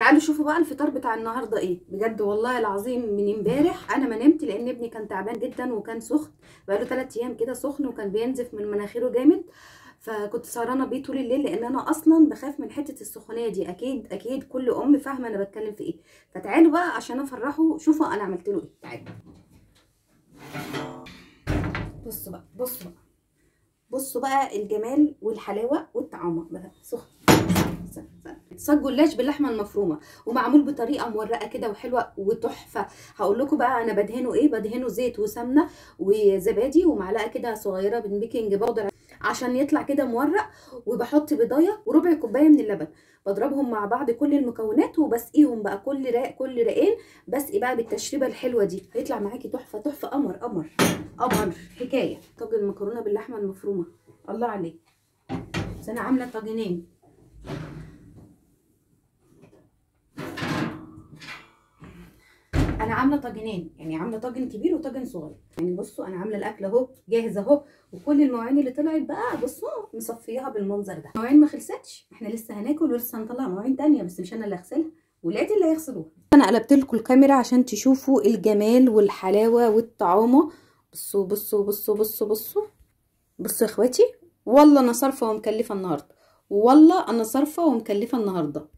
تعالوا شوفوا بقى الفطار بتاع النهارده ايه بجد والله العظيم من امبارح انا ما نمت لان ابني كان تعبان جدا وكان سخن بقاله 3 ايام كده سخن وكان بينزف من مناخيره جامد فكنت سهرانه بيه طول الليل لان انا اصلا بخاف من حته السخونيه دي اكيد اكيد كل ام فاهمه انا بتكلم في ايه فتعالوا بقى عشان افرحه شوفوا انا عملت له ايه تعالوا بصوا بقى بصوا بقى بصوا بقى الجمال والحلاوه والطعامه بقى سخن صاج جلاش باللحمه المفرومه ومعمول بطريقه مورقه كده وحلوه وتحفه هقول لكم بقى انا بدهنه ايه بدهنه زيت وسمنه وزبادي ومعلقه كده صغيره من بيكنج باودر عشان يطلع كده مورق وبحط بيضايه وربع كوبايه من اللبن بضربهم مع بعض كل المكونات وبسقيهم بقى كل راق كل رقين بسقي بقى بالتشريبه الحلوه دي هيطلع معاكي تحفه تحفه قمر قمر قمر حكايه طاجن المكرونه باللحمه المفرومه الله عليك بس انا عامله طاجنين انا عامله طاجنين يعني عامله طاجن كبير وطاجن صغير يعني بصوا انا عامله الاكل اهو جاهز اهو وكل المواعين اللي طلعت بقى بصوا مصفياها بالمنظر ده المواعين ما خلصتش احنا لسه هناكل ولسه هنطلع مواعين تانية بس مش انا اللي هغسلها ولادي اللي هيغسلوها انا قلبت لكم الكاميرا عشان تشوفوا الجمال والحلاوه والطعامه بصوا بصوا بصوا بصوا بصوا بصوا يا اخواتي والله انا صارفه ومكلفه النهارده والله انا صارفه ومكلفه النهارده